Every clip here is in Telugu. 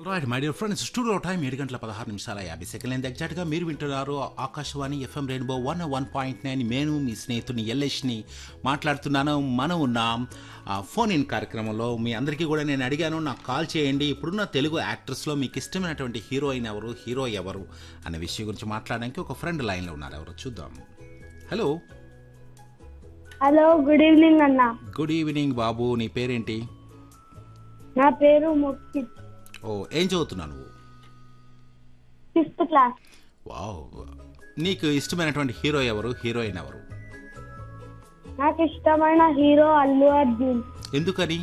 Right my dear friends studio time ఏడు గంటల పదహారు నిమిషాల యాభై సెకండ్ ఎగ్జాక్ట్గా మీరు వింటున్నారు Akashvani FM rainbow one one point nine నేను మీ స్నేహితుని ఎల్ఎస్ని మాట్లాడుతున్నాను మనం ఉన్నాం ఆ, ఫోన్ ఇన్ కార్యక్రమంలో మీ అందరికీ కూడా నేను అడిగాను నాకు కాల్ చేయండి ఇప్పుడున్న తెలుగు యాక్టర్స్లో మీకు ఇష్టమైనటువంటి హీరోయిన్ ఎవరు హీరో ఎవరు అనే విషయం గురించి మాట్లాడడానికి ఒక ఫ్రెండ్ లైన్లో ఉన్నారు ఎవరు చూద్దాం హలో హలో గుడ్ ఈవినింగ్ అన్న గుడ్ ఈవినింగ్ బాబు నీ పేరేంటి నా పేరు ముక్కిత్ ఓ ఏం చదువుతున్నావు నువ్వు ఫిఫ్త్ క్లాస్ వావ్ నీకు ఇష్టమైనటువంటి హీరో ఎవరు హీరోయిన్ ఎవరు నాకు ఇష్టమైన హీరో అల్లు అర్జున్ ఎందుకని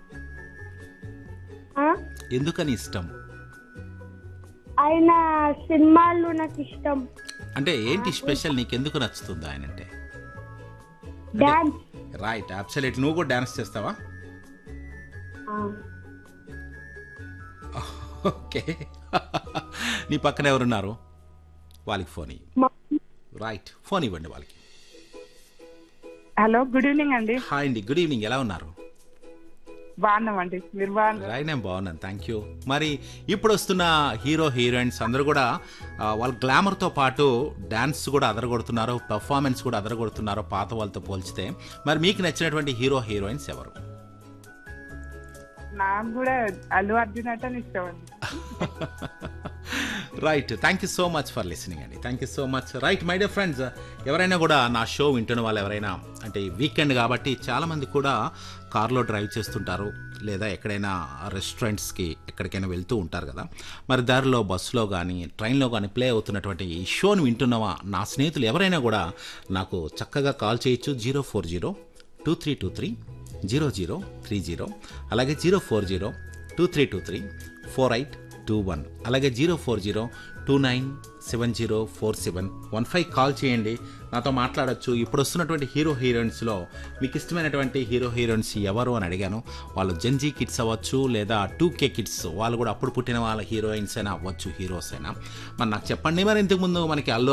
ఆ? ఎందుకని ఇష్టం ఆయన సినిమాలు నాకు ఇష్టం అంటే ఏంటి స్పెషల్ నీకు ఎందుకు నచ్చుతుంది ఆయన అంటే డాన్స్ రైట్ అబ్సల్యూట్ నువ్వు కూడా డాన్స్ చేస్తావా ఆ. ఓకే నీ పక్కన ఎవరున్నారు వాళ్ళకి ఫోన్ ఇవ్వు మా- రైట్ ఫోన్ ఇవ్వండి వాళ్ళకి హలో గుడ్ ఈవినింగ్ అండి హాయ్ అండి గుడ్ ఈవినింగ్ ఎలా ఉన్నారు బాగున్నామండి మీరు బాగున్నారు రైట్ నేను బాగున్నాను థ్యాంక్ యూ మరి ఇప్పుడు వస్తున్న హీరో హీరోయిన్స్ అందరూ కూడా ఆ, వాళ్ళ గ్లామర్తో పాటు డ్యాన్స్ కూడా అదరగొడుతున్నారు పర్ఫార్మెన్స్ కూడా అదరగొడుతున్నారు పాత వాళ్ళతో పోల్చితే మరి మీకు నచ్చినటువంటి హీరో హీరోయిన్స్ ఎవరు నాకు కూడా అల్లు అర్జున్ అంటే ఇష్టం అండి right thank you so much for listening అండి thank you so much right my dear friends ఎవరైనా కూడా నా షో వింటున్న వాళ్ళు ఎవరైనా అంటే వీకెండ్ కాబట్టి చాలామంది కూడా కార్లో డ్రైవ్ చేస్తుంటారు లేదా ఎక్కడైనా రెస్టారెంట్స్కి ఎక్కడికైనా వెళ్తూ ఉంటారు కదా మరి దారిలో బస్సులో కానీ ట్రైన్లో కానీ ప్లే అవుతున్నటువంటి ఈ షోని వింటున్నవా నా స్నేహితులు ఎవరైనా కూడా నాకు చక్కగా కాల్ చేయొచ్చు zero four zero two three two three zero zero three zero అలాగే zero four zero two three two three four eight two one అలాగే zero four zero two nine seven zero four seven one five call చేయండి నాతో మాట్లాడొచ్చు ఇప్పుడు వస్తున్నటువంటి హీరో హీరోయిన్స్లో మీకు ఇష్టమైనటువంటి హీరో హీరోయిన్స్ ఎవరు అని అడిగాను వాళ్ళు జెన్జీ కిడ్స్ అవ్వచ్చు లేదా టూ కే కిడ్స్ వాళ్ళు కూడా అప్పుడు పుట్టిన వాళ్ళ హీరోయిన్స్ అయినా అవ్వచ్చు హీరోస్ అయినా మరి నాకు చెప్పండి మరి ఇంతకుముందు మనకి అల్లు